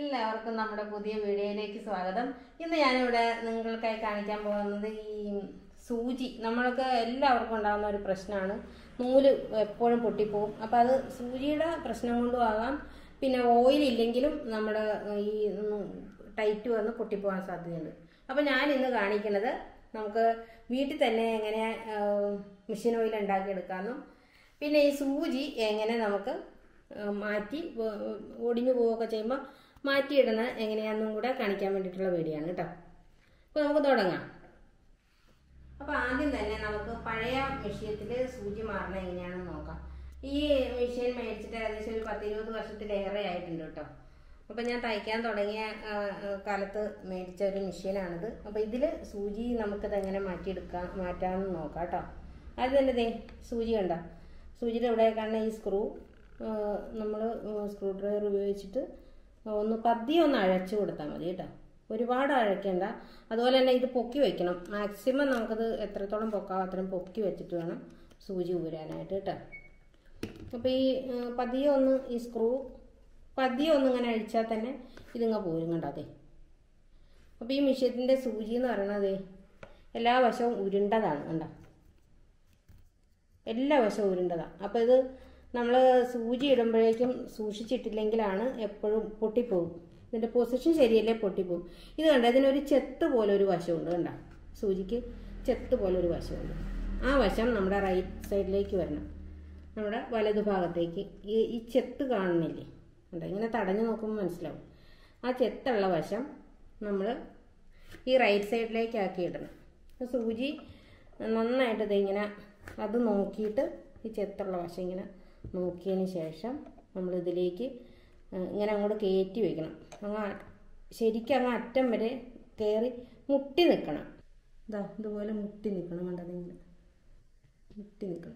എല്ലാവർക്കും നമ്മുടെ പുതിയ വീഡിയോയിലേക്ക് സ്വാഗതം ഇന്ന് ഞാനിവിടെ നിങ്ങൾക്കായി കാണിക്കാൻ പോകുന്നത് ഈ സൂചി നമ്മൾക്ക് എല്ലാവർക്കും ഉണ്ടാകുന്ന ഒരു പ്രശ്നമാണ് നൂല് എപ്പോഴും പൊട്ടിപ്പോവും അപ്പം അത് സൂചിയുടെ പ്രശ്നം കൊണ്ടും ആകാം പിന്നെ ഓയിൽ ഇല്ലെങ്കിലും നമ്മുടെ ഈ ടൈറ്റ് വന്ന് പൊട്ടിപ്പോകാൻ സാധ്യതയുണ്ട് അപ്പം ഞാൻ ഇന്ന് കാണിക്കുന്നത് നമുക്ക് വീട്ടിൽ തന്നെ എങ്ങനെ മെഷീൻ ഓയിൽ ഉണ്ടാക്കിയെടുക്കാമെന്നും പിന്നെ ഈ സൂചി എങ്ങനെ നമുക്ക് ആ, മാറ്റി വ- ഒടിഞ്ഞു പോവുകയൊക്കെ ചെയ്യുമ്പോൾ മാറ്റിയിടുന്നത് എങ്ങനെയാണെന്നും കൂടെ കാണിക്കാൻ വേണ്ടിയിട്ടുള്ള വീഡിയോ ആണ് കേട്ടോ അപ്പോൾ നമുക്ക് തുടങ്ങാം അപ്പോൾ ആദ്യം തന്നെ നമുക്ക് പഴയ മെഷീനത്തിൽ സൂചി മാറണ എങ്ങനെയാണെന്ന് നോക്കാം ഈ മെഷീൻ മേടിച്ചിട്ട് ഏകദേശം ഒരു പത്തിരുപത് വർഷത്തിലേറെ ആയിട്ടുണ്ട് കേട്ടോ അപ്പം ഞാൻ തയ്ക്കാൻ തുടങ്ങിയ ആ, ആ, കാലത്ത് മേടിച്ച ഒരു മെഷീനാണിത് അപ്പോൾ ഇതിൽ സൂചി നമുക്കത് എങ്ങനെ മാറ്റിയെടുക്കാം മാറ്റാമെന്ന് നോക്കാം കേട്ടോ അത് തന്നെ ദേ സൂചി കണ്ട സൂചിയുടെ ഇവിടെ കാണുന്ന ഈ സ്ക്രൂ നമ്മൾ സ്ക്രൂ ഡ്രൈവർ ഉപയോഗിച്ചിട്ട് ഒന്ന് പതിയെ ഒന്ന് അഴച്ചു കൊടുത്താൽ മതി കേട്ടോ ഒരുപാട് അഴയ്ക്കണ്ട അതുപോലെ തന്നെ ഇത് പൊക്കി വെക്കണം മാക്സിമം നമുക്കത് എത്രത്തോളം പൊക്കാം അത്രയും പൊക്കി വെച്ചിട്ട് വേണം സൂചി ഊരാനായിട്ട് കേട്ടോ അപ്പോൾ ഈ ആ, പതിയെ ഒന്ന് ഈ സ്ക്രൂ പതിയെ ഒന്ന് ഇങ്ങനെ അഴിച്ചാൽ തന്നെ ഇതിങ്ങ പോരും കണ്ടോ അതെ അപ്പോൾ ഈ മിഷ്യത്തിൻ്റെ സൂചി എന്ന് പറയണത് എല്ലാ വശവും ഉരുണ്ടതാണ് കണ്ടോ എല്ലാ വശവും ഉരുണ്ടതാണ് അപ്പോൾ ഇത് നമ്മൾ സൂചി ഇടുമ്പോഴേക്കും സൂക്ഷിച്ചിട്ടില്ലെങ്കിലാണ് എപ്പോഴും പൊട്ടിപ്പോകും ഇതിൻ്റെ പൊസിഷൻ ശരിയല്ലേ പൊട്ടിപ്പോകും ഇത് കണ്ട ഇതിനൊരു ചെത്ത് പോലെ ഒരു വശമുണ്ട് കണ്ട സൂചിക്ക് ചെത്ത് പോലെ ഒരു വശമുണ്ട് ആ വശം നമ്മുടെ റൈറ്റ് സൈഡിലേക്ക് വരണം നമ്മുടെ വലതുഭാഗത്തേക്ക് ഈ ഈ ചെത്ത് കാണുന്നില്ലേ ഉണ്ട് ഇങ്ങനെ തടഞ്ഞു നോക്കുമ്പോൾ മനസ്സിലാവും ആ ചെത്തുള്ള വശം നമ്മൾ ഈ റൈറ്റ് സൈഡിലേക്ക് ആക്കി ഇടണം അപ്പോൾ സൂചി നന്നായിട്ട് ഇതിങ്ങനെ അത് നോക്കിയിട്ട് ഈ ചെത്തുള്ള വശം ഇങ്ങനെ നോക്കിയതിന് ശേഷം നമ്മൾ ഇതിലേക്ക് ഇങ്ങനെ അങ്ങോട്ട് കയറ്റി വെക്കണം അങ്ങ് അ- ശരിക്കും അങ്ങ് അറ്റം വരെ കയറി മുട്ടി നിൽക്കണം ഇതാ ഇതുപോലെ മുട്ടി നിൽക്കണം കണ്ടത് ഇങ്ങനെ മുട്ടി നിൽക്കണം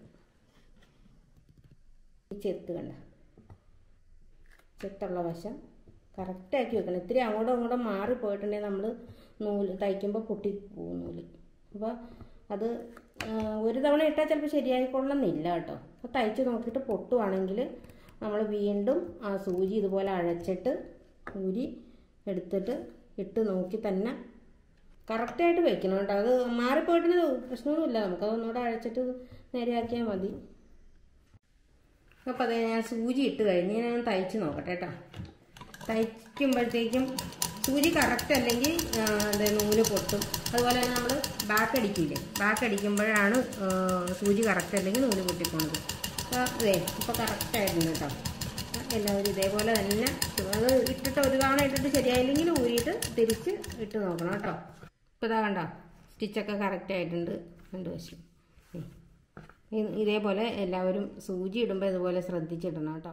ഈ ചെത്ത് കണ്ട ചെത്തുള്ള വശം കറക്റ്റാക്കി വെക്കണം ഇത്തിരി അങ്ങോട്ടും ഇങ്ങോട്ടും മാറിപ്പോയിട്ടുണ്ടെങ്കിൽ നമ്മൾ നൂല് തയ്ക്കുമ്പോൾ പൊട്ടി പോകും നൂല് അപ്പോൾ അത് ആ, ഒരു തവണ ഇട്ടാൽ ചിലപ്പോൾ ശരിയായിക്കൊള്ളുന്നില്ല കേട്ടോ അപ്പോൾ തയ്ച്ച് നോക്കിയിട്ട് പൊട്ടുവാണെങ്കിൽ നമ്മൾ വീണ്ടും ആ സൂചി ഇതുപോലെ അഴച്ചിട്ട് ഊരി എടുത്തിട്ട് ഇട്ട് നോക്കി തന്നെ കറക്റ്റായിട്ട് വെക്കണം കേട്ടോ അത് മാറിപ്പോയിട്ടുണ്ടെങ്കിൽ പ്രശ്നമൊന്നുമില്ല നമുക്കത് ഒന്നുകൂടെ അഴച്ചിട്ട് നേരെയാക്കിയാൽ മതി അപ്പോൾ അതേ ഞാൻ സൂചി ഇട്ട് കഴിഞ്ഞ് ഞാൻ തയ്ച്ച് നോക്കട്ടെ കേട്ടോ തയ്ക്കുമ്പോഴത്തേക്കും സൂചി കറക്റ്റ് അല്ലെങ്കിൽ ആ, ഇത് നൂല് പൊട്ടും അതുപോലെ തന്നെ നമ്മൾ ബാക്ക് അടിക്കില്ലേ ബാക്ക് അടിക്കുമ്പോഴാണ് ആ, സൂചി കറക്റ്റ് അല്ലെങ്കിൽ നൂല് പൊട്ടിപ്പോണത് അപ്പോൾ അതെ ഇപ്പോൾ കറക്റ്റായിരുന്നു കേട്ടോ എല്ലാവരും ഇതേപോലെ തന്നെ അത് ഇട്ടിട്ട് ഒരു തവണ ഇട്ടിട്ട് ശരിയായില്ലെങ്കിൽ ഊരിയിട്ട് തിരിച്ച് ഇട്ട് നോക്കണം കേട്ടോ ഇപ്പോൾ ഇതാ കണ്ടോ സ്റ്റിച്ചൊക്കെ കറക്റ്റ് ആയിട്ടുണ്ട് രണ്ട് വശം ഉം. ഇ- ഇതേപോലെ എല്ലാവരും സൂചി ഇടുമ്പോൾ ഇതുപോലെ ശ്രദ്ധിച്ചിടണം കേട്ടോ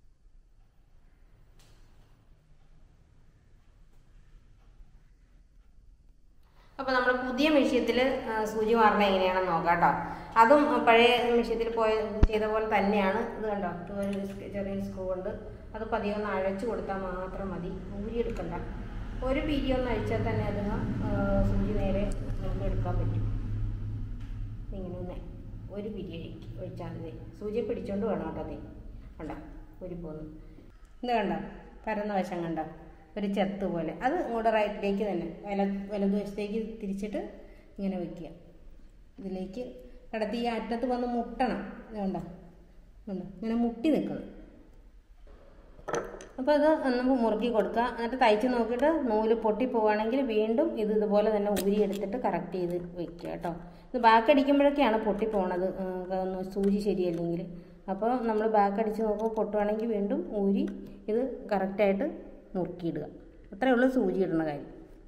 അപ്പോൾ നമ്മൾ പുതിയ മെഷീനത്തിൽ സൂചി മാറണ എങ്ങനെയാണെന്ന് നോക്കാം കേട്ടോ അതും ആ, പഴയ മെഷീനത്തിൽ പോയ ചെയ്ത പോലെ തന്നെയാണ് ഇത് കണ്ടോ ഇതുപോലെ ഒരു സ് ചെറിയ സ്ക്രൂ ഉണ്ട് അത് പതിയെ ഒന്ന് അഴച്ചു കൊടുത്താൽ മാത്രം മതി ഊരി എടുക്കണ്ട ഒരു പിരി ഒന്ന് അഴിച്ചാൽ തന്നെ അതിന് ആ, സൂചി നേരെ നമുക്ക് എടുക്കാൻ പറ്റും ഇങ്ങനെ ഒന്ന് ഒരു പിരി അഴിക്ക് ഒഴിച്ചാൽ മതി സൂചി പിടിച്ചോണ്ട് വേണം കേട്ടോ അതെ കണ്ടോ ഊരി പോന്നു ഇത് കണ്ടോ പരന്ന വശം കണ്ടോ ഒരു ചെത്ത് പോലെ അത് ഇങ്ങോട്ട് റൈറ്റിലേക്ക് തന്നെ വല വലതുവശത്തേക്ക് തിരിച്ചിട്ട് ഇങ്ങനെ വെക്കുക ഇതിലേക്ക് കടത്തി ഈ അറ്റത്ത് വന്ന് മുട്ടണം ഇത് കണ്ടോ കണ്ടോ ഇങ്ങനെ മുട്ടി നിൽക്കണം അപ്പോൾ അത് ഒന്ന് മുറുക്കി കൊടുക്കുക എന്നിട്ട് തയ്ച്ച് നോക്കിയിട്ട് നൂല് പൊട്ടി പോവുകയാണെങ്കിൽ വീണ്ടും ഇത് ഇതുപോലെ തന്നെ ഊരി എടുത്തിട്ട് കറക്റ്റ് ചെയ്ത് വെക്കുക കേട്ടോ ഇത് ബാക്ക് അടിക്കുമ്പോഴൊക്കെയാണ് പൊട്ടി പോണത് ആ, ഒന്ന് സൂചി ശരിയല്ലെങ്കിൽ അപ്പോൾ നമ്മൾ ബാക്ക് അടിച്ച് നോക്കുമ്പോൾ പൊട്ടുവാണെങ്കിൽ വീണ്ടും ഊരി ഇത് കറക്റ്റായിട്ട് മുറുക്കിയിടുക അത്രയേ ഉള്ളൂ സൂചി ഇടുന്ന കാര്യം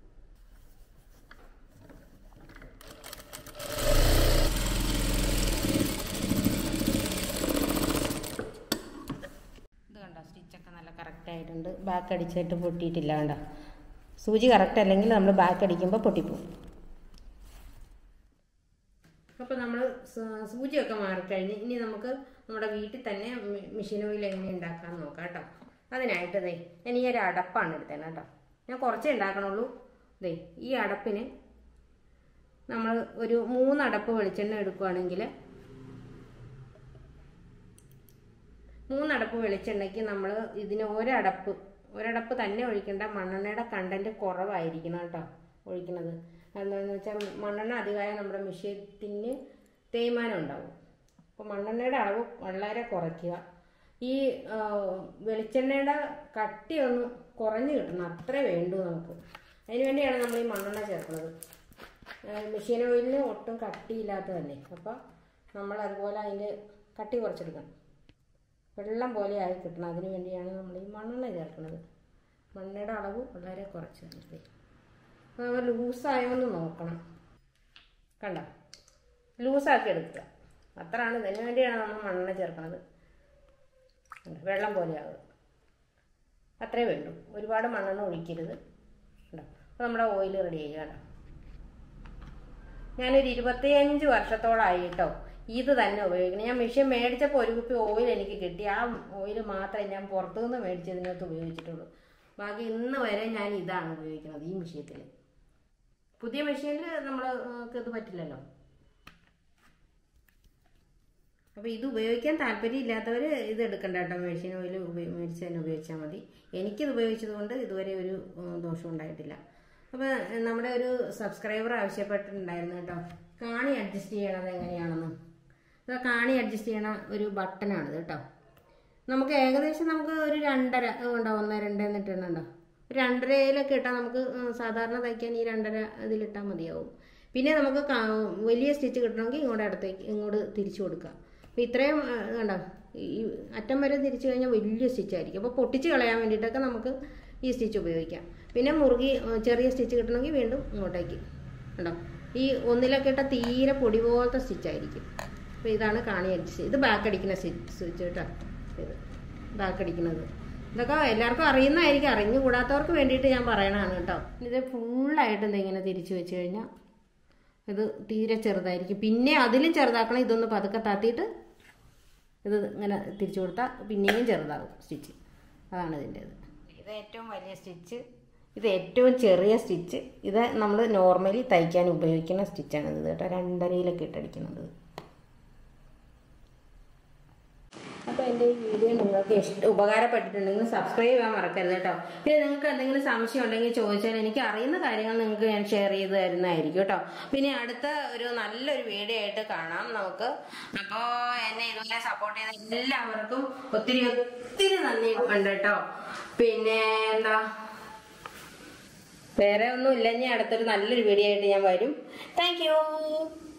ഇത് കണ്ടോ സ്റ്റിച്ചൊക്കെ നല്ല കറക്റ്റ് ആയിട്ടുണ്ട് ബാക്ക് അടിച്ചിട്ട് പൊട്ടിയിട്ടില്ല കണ്ടോ സൂചി കറക്റ്റ് അല്ലെങ്കിൽ നമ്മൾ ബാക്ക് അടിക്കുമ്പോൾ പൊട്ടിപ്പോവും അപ്പോൾ നമ്മൾ സൂചിയൊക്കെ മാറിക്കഴിഞ്ഞ് ഇനി നമുക്ക് നമ്മുടെ വീട്ടിൽ തന്നെ മി- മെഷീൻ ഓയിൽ എങ്ങനെ ഉണ്ടാക്കാമെന്ന് നോക്കാം കേട്ടോ അതിനായിട്ട് ദേ ഞാൻ ഈ ഒരു അടപ്പാണ് എടുത്തത് കേട്ടോ ഞാൻ കുറച്ചേ ഉണ്ടാക്കണുള്ളൂ ദേ ഈ അടപ്പിന് നമ്മൾ ഒരു മൂന്നടപ്പ് വെളിച്ചെണ്ണ എടുക്കുകയാണെങ്കിൽ മൂന്നടപ്പ് വെളിച്ചെണ്ണയ്ക്ക് നമ്മൾ ഇതിന് ഒരടപ്പ് ഒരടപ്പ് തന്നെ ഒഴിക്കേണ്ട മണ്ണെണ്ണയുടെ കണ്ടന്റ് കുറവായിരിക്കണം കേട്ടോ ഒഴിക്കുന്നത് എന്താണെന്ന് വെച്ചാൽ മണ്ണെണ്ണ അധികമായ നമ്മുടെ മിഷ്യത്തിന് തേയ്മാനം ഉണ്ടാവും അപ്പോൾ മണ്ണെണ്ണയുടെ അളവ് വളരെ കുറയ്ക്കുക ഈ ആ, വെളിച്ചെണ്ണയുടെ കട്ടി ഒന്ന് കുറഞ്ഞു കിട്ടണം അത്രേ വേണ്ടൂ നമുക്ക് അതിന് വേണ്ടിയാണ് നമ്മൾ ഈ മണ്ണെണ്ണ ചേർക്കുന്നത് മെഷീൻ ഓയിലിന് ഒട്ടും കട്ടിയില്ലാത്തതല്ലേ അപ്പോൾ നമ്മൾ അതുപോലെ അതിൻ്റെ കട്ടി കുറച്ചെടുക്കണം വെള്ളം പോലെ ആയി കിട്ടണം അതിന് വേണ്ടിയാണ് നമ്മൾ ഈ മണ്ണെണ്ണ ചേർക്കുന്നത് മണ്ണെണ്ണയുടെ അളവ് വളരെ കുറച്ച് നിർത്തി അപ്പോൾ നമ്മൾ ലൂസായോന്ന് നോക്കണം കണ്ട ലൂസാക്കി എടുക്കുക അത്രയാണ് ഇതിന് വേണ്ടിയാണ് നമ്മൾ മണ്ണെണ്ണ ചേർക്കുന്നത് കണ്ടോ? വെള്ളം പോലെ ആകുക അത്രേ വേണ്ടൂ ഒരുപാട് മണ്ണെണ്ണ ഒഴിക്കരുത് കണ്ടോ അപ്പോൾ നമ്മുടെ ഓയിൽ റെഡി ആയി കേട്ടോ ഞാനൊരു ഇരുപത്തിയഞ്ച് വർഷത്തോളമായി കേട്ടോ ഇത് തന്നെ ഉപയോഗിക്കണം ഞാൻ മെഷീൻ മേടിച്ചപ്പോൾ ഒരു കുപ്പി ഓയിൽ എനിക്ക് കിട്ടി ആ ഓയിൽ മാത്രമേ ഞാൻ പുറത്തുനിന്ന് മേടിച്ചതിനകത്ത് ഉപയോഗിച്ചിട്ടുള്ളൂ ബാക്കി ഇന്ന് വരെ ഞാൻ ഇതാണ് ഉപയോഗിക്കുന്നത് ഈ മെഷീനത്തിൽ പുതിയ മെഷീനിൽ നമ്മൾ ഇത് പറ്റില്ലല്ലോ അപ്പോൾ ഇത് ഉപയോഗിക്കാൻ താല്പര്യമില്ലാത്തവർ ഇത് എടുക്കണ്ട കേട്ടോ മെഷീൻ ഓയിൽ മേടിച്ച് തന്നെ ഉപയോഗിച്ചാൽ മതി എനിക്കിത് ഉപയോഗിച്ചത് കൊണ്ട് ഇതുവരെ ഒരു ഉം, ദോഷം ഉണ്ടായിട്ടില്ല അപ്പോൾ നമ്മുടെ ഒരു സബ്സ്ക്രൈബർ ആവശ്യപ്പെട്ടിട്ടുണ്ടായിരുന്നു കേട്ടോ കാണി അഡ്ജസ്റ്റ് ചെയ്യണത് എങ്ങനെയാണെന്ന് ഇത് കാണി അഡ്ജസ്റ്റ് ചെയ്യണ ഒരു ബട്ടണാണിത് കേട്ടോ നമുക്ക് ഏകദേശം നമുക്ക് ഒരു രണ്ടര ഉണ്ടാവും ഒന്ന് രണ്ട് എന്നിട്ടുണ്ടോ ഒരു രണ്ടരയിലൊക്കെ ഇട്ടാൽ നമുക്ക് ഉം, സാധാരണ തയ്ക്കാൻ ഈ രണ്ടര ഇതിലിട്ടാൽ മതിയാവും പിന്നെ നമുക്ക് കാ- വലിയ സ്റ്റിച്ച് കിട്ടണമെങ്കിൽ ഇങ്ങോട്ട് അടുത്തേക്ക് ഇങ്ങോട്ട് തിരിച്ചു കൊടുക്കുക അപ്പോൾ ഇത്രയും ആ, കണ്ടോ ഈ അറ്റം വരെ തിരിച്ചു കഴിഞ്ഞാൽ വലിയ സ്റ്റിച്ചായിരിക്കും അപ്പോൾ പൊട്ടിച്ച് കളയാൻ വേണ്ടിയിട്ടൊക്കെ നമുക്ക് ഈ സ്റ്റിച്ച് ഉപയോഗിക്കാം പിന്നെ മുറുകി ആ, ചെറിയ സ്റ്റിച്ച് കിട്ടണമെങ്കിൽ വീണ്ടും ഇങ്ങോട്ടേക്ക് കണ്ടോ ഈ ഒന്നിലൊക്കെ ഇട്ട തീരെ പൊടി പോലത്തെ സ്റ്റിച്ചായിരിക്കും അപ്പോൾ ഇതാണ് കാണി അടിച്ച് ഇത് ബാക്ക് അടിക്കുന്ന സ്റ്റിച്ച് കേട്ടോ ഇത് ബാക്ക് അടിക്കുന്നത് ഇതൊക്കെ എല്ലാവർക്കും അറിയുന്നതായിരിക്കും അറിഞ്ഞുകൂടാത്തവർക്ക് വേണ്ടിയിട്ട് ഞാൻ പറയണതാണ് കേട്ടോ ഇത് ഫുള്ളായിട്ട് ഇങ്ങനെ തിരിച്ചു വെച്ച് കഴിഞ്ഞാൽ ഇത് തീരെ ചെറുതായിരിക്കും പിന്നെ അതിലും ചെറുതാക്കണം ഇതൊന്ന് പതുക്കെ താത്തിയിട്ട് ഇത് ഇങ്ങനെ തിരിച്ചു കൊടുത്താൽ പിന്നെയും ചെറുതാകും സ്റ്റിച്ച് അതാണ് ഇതിൻ്റേത് ഇത് ഏറ്റവും വലിയ സ്റ്റിച്ച് ഇത് ഏറ്റവും ചെറിയ സ്റ്റിച്ച് ഇത് നമ്മൾ നോർമലി തയ്ക്കാൻ ഉപയോഗിക്കുന്ന സ്റ്റിച്ചാണ് ഇത് കേട്ടോ രണ്ടരയിലൊക്കെ ഇട്ടടിക്കുന്നത് അപ്പോൾ എൻ്റെ ഈ വീഡിയോ നിങ്ങൾക്ക് ഇഷ്ട ഉപകാരപ്പെട്ടിട്ടുണ്ടെങ്കിൽ സബ്സ്ക്രൈബ് ചെയ്യാൻ മറക്കരുത് കേട്ടോ പിന്നെ നിങ്ങൾക്ക് എന്തെങ്കിലും സംശയം ഉണ്ടെങ്കിൽ ചോദിച്ചാൽ എനിക്ക് അറിയുന്ന കാര്യങ്ങൾ നിങ്ങൾക്ക് ഞാൻ ഷെയർ ചെയ്ത് തരുന്നതായിരിക്കും കേട്ടോ പിന്നെ അടുത്ത ഒരു നല്ലൊരു വീഡിയോ ആയിട്ട് കാണാം നമുക്ക് അപ്പോൾ എന്നെ ഇതുപോലെ സപ്പോർട്ട് ചെയ്ത എല്ലാവർക്കും ഒത്തിരി ഒത്തിരി നന്ദി ഉണ്ട് കേട്ടോ പിന്നെ എന്താ വേറെ ഒന്നും ഇല്ല ഇനി അടുത്തൊരു നല്ലൊരു വീഡിയോ ആയിട്ട് ഞാൻ വരും താങ്ക് യു